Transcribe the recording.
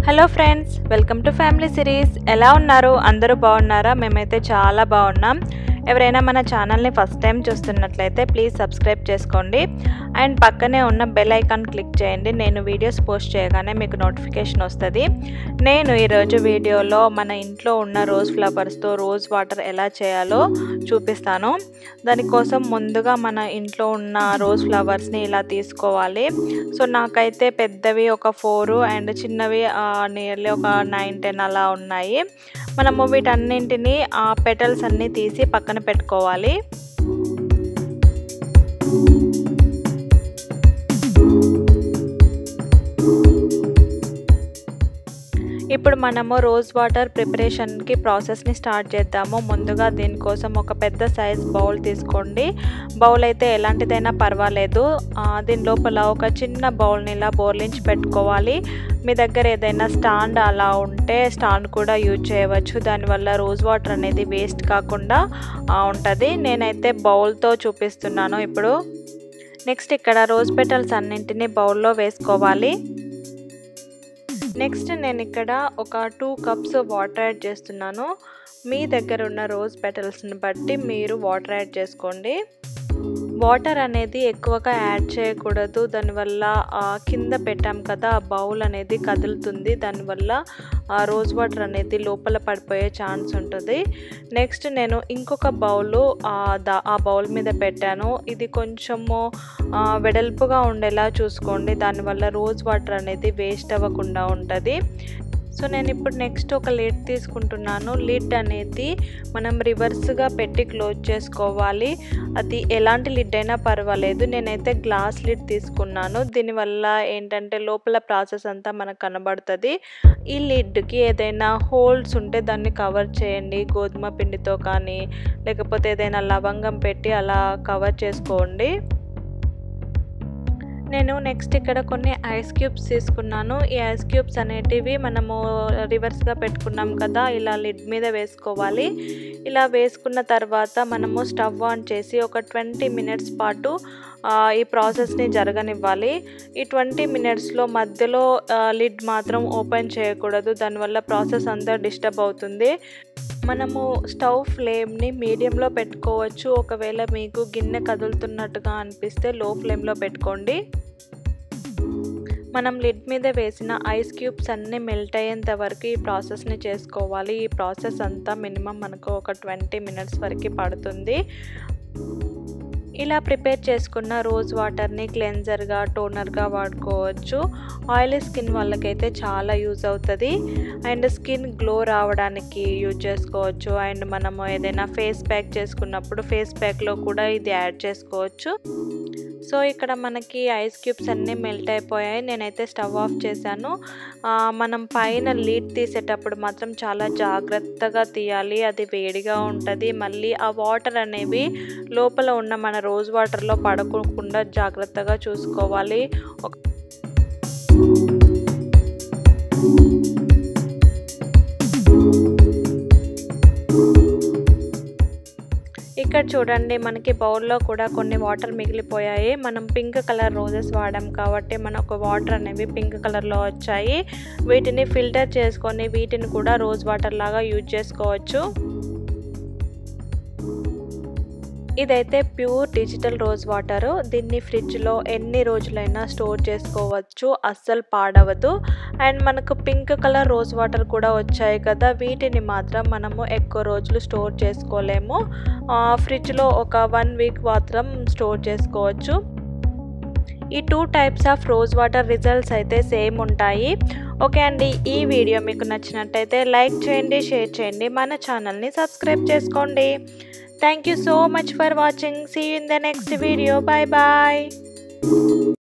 Hello friends welcome to family series ఎలా ఉన్నారు అందరూ బాగున్నారా మేమైతే చాలా బాగున్నాం ఎవరైనా మన ఛానల్ని ఫస్ట్ టైం చూస్తున్నట్లయితే ప్లీజ్ సబ్స్క్రైబ్ చేసుకోండి అండ్ పక్కనే ఉన్న బెల్ ఐకాన్ క్లిక్ చేయండి నేను వీడియోస్ పోస్ట్ చేయగానే మీకు నోటిఫికేషన్ వస్తుంది నేను ఈరోజు వీడియోలో మన ఇంట్లో ఉన్న రోజ్ ఫ్లవర్స్తో రోజ్ వాటర్ ఎలా చేయాలో చూపిస్తాను దానికోసం ముందుగా మన ఇంట్లో ఉన్న రోజ్ ఫ్లవర్స్ని ఇలా తీసుకోవాలి సో నాకైతే పెద్దవి ఒక ఫోరు అండ్ చిన్నవి నియర్లీ ఒక నైన్ టెన్ అలా ఉన్నాయి మనము వీటన్నింటిని ఆ పెటల్స్ అన్నీ తీసి పక్కన పెట్టుకోవాలి ఇప్పుడు మనము రోజ్ వాటర్ ప్రిపరేషన్కి ప్రాసెస్ని స్టార్ట్ చేద్దాము ముందుగా దీనికోసం ఒక పెద్ద సైజ్ బౌల్ తీసుకోండి బౌల్ అయితే ఎలాంటిదైనా పర్వాలేదు దీని లోపల ఒక చిన్న బౌల్ని ఇలా బోర్లించి పెట్టుకోవాలి మీ దగ్గర ఏదైనా స్టాండ్ అలా ఉంటే స్టాండ్ కూడా యూజ్ చేయవచ్చు దానివల్ల రోజ్ వాటర్ అనేది వేస్ట్ కాకుండా ఉంటుంది నేనైతే బౌల్తో చూపిస్తున్నాను ఇప్పుడు నెక్స్ట్ ఇక్కడ రోజ్ పెటల్స్ అన్నింటినీ బౌల్లో వేసుకోవాలి నెక్స్ట్ నేను ఇక్కడ ఒక టూ కప్స్ వాటర్ యాడ్ చేస్తున్నాను మీ దగ్గర ఉన్న రోజ్ పెటల్స్ని బట్టి మీరు వాటర్ యాడ్ చేసుకోండి వాటర్ అనేది ఎక్కువగా యాడ్ చేయకూడదు దానివల్ల కింద పెట్టాం కదా ఆ బౌల్ అనేది కదులుతుంది దానివల్ల ఆ రోజ్ వాటర్ అనేది లోపల పడిపోయే ఛాన్స్ ఉంటుంది నెక్స్ట్ నేను ఇంకొక బౌలు ఆ బౌల్ మీద పెట్టాను ఇది కొంచెము వెడల్పుగా ఉండేలా చూసుకోండి దానివల్ల రోజ్ వాటర్ అనేది వేస్ట్ అవ్వకుండా ఉంటుంది సో నేను ఇప్పుడు నెక్స్ట్ ఒక లిడ్ తీసుకుంటున్నాను లిడ్ అనేది మనం రివర్స్గా పెట్టి క్లోజ్ చేసుకోవాలి అది ఎలాంటి లిడ్ అయినా పర్వాలేదు నేనైతే గ్లాస్ లిడ్ తీసుకున్నాను దీనివల్ల ఏంటంటే లోపల ప్రాసెస్ అంతా మనకు కనబడుతుంది ఈ లిడ్కి ఏదైనా హోల్స్ ఉంటే దాన్ని కవర్ చేయండి గోధుమ పిండితో కానీ లేకపోతే ఏదైనా లవంగం పెట్టి అలా కవర్ చేసుకోండి నేను నెక్స్ట్ ఇక్కడ కొన్ని ఐస్ క్యూబ్స్ తీసుకున్నాను ఈ ఐస్ క్యూబ్స్ అనేటివి మనము రివర్స్గా పెట్టుకున్నాం కదా ఇలా లిడ్ మీద వేసుకోవాలి ఇలా వేసుకున్న తర్వాత మనము స్టవ్ ఆన్ చేసి ఒక ట్వంటీ మినిట్స్ పాటు ఈ ప్రాసెస్ని జరగనివ్వాలి ఈ ట్వంటీ మినిట్స్లో మధ్యలో లిడ్ మాత్రం ఓపెన్ చేయకూడదు దానివల్ల ప్రాసెస్ అంతా డిస్టర్బ్ అవుతుంది మనము స్టవ్ ఫ్లేమ్ని మీడియంలో పెట్టుకోవచ్చు ఒకవేళ మీకు గిన్నె కదులుతున్నట్టుగా అనిపిస్తే లో ఫ్లేమ్లో పెట్టుకోండి మనం లిడ్ మీద వేసిన ఐస్ క్యూబ్స్ అన్నీ మెల్ట్ అయ్యేంత వరకు ఈ ప్రాసెస్ని చేసుకోవాలి ఈ ప్రాసెస్ అంతా మినిమం మనకు ఒక ట్వంటీ మినిట్స్ వరకు పడుతుంది ఇలా ప్రిపేర్ చేసుకున్న రోజ్ వాటర్ని క్లెన్జర్గా టోనర్గా వాడుకోవచ్చు ఆయిలీ స్కిన్ వాళ్ళకైతే చాలా యూజ్ అవుతుంది అండ్ స్కిన్ గ్లో రావడానికి యూజ్ చేసుకోవచ్చు అండ్ మనము ఏదైనా ఫేస్ ప్యాక్ చేసుకున్నప్పుడు ఫేస్ ప్యాక్లో కూడా ఇది యాడ్ చేసుకోవచ్చు సో ఇక్కడ మనకి ఐస్ క్యూబ్స్ అన్నీ మెల్ట్ అయిపోయాయి నేనైతే స్టవ్ ఆఫ్ చేశాను మనం పైన లీడ్ తీసేటప్పుడు మాత్రం చాలా జాగ్రత్తగా తీయాలి అది వేడిగా ఉంటుంది మళ్ళీ ఆ వాటర్ అనేవి లోపల ఉన్న మన రోజ్ వాటర్లో పడకుండా జాగ్రత్తగా చూసుకోవాలి ఒక ఇక్కడ చూడండి మనకి బౌల్లో కూడా కొన్ని వాటర్ మిగిలిపోయాయి మనం పింక్ కలర్ రోజెస్ వాడాం కాబట్టి మనకు వాటర్ అనేవి పింక్ కలర్లో వచ్చాయి వీటిని ఫిల్టర్ చేసుకొని వీటిని కూడా రోజ్ వాటర్ లాగా యూజ్ చేసుకోవచ్చు ఇదైతే ప్యూర్ డిజిటల్ రోజ్ వాటర్ దీన్ని ఫ్రిడ్జ్లో ఎన్ని రోజులైనా స్టోర్ చేసుకోవచ్చు అస్సలు పాడవదు అండ్ మనకు పింక్ కలర్ రోజ్ వాటర్ కూడా వచ్చాయి కదా వీటిని మాత్రం మనము ఎక్కువ రోజులు స్టోర్ చేసుకోలేము ఫ్రిడ్జ్లో ఒక వన్ వీక్ మాత్రం స్టోర్ చేసుకోవచ్చు ఈ two types of rose water results అయితే సేమ్ ఉంటాయి ఓకే అండి ఈ వీడియో మీకు నచ్చినట్టయితే లైక్ చేయండి షేర్ చేయండి మన ఛానల్ని సబ్స్క్రైబ్ చేసుకోండి Thank you so much for watching. See you in the next video. Bye bye.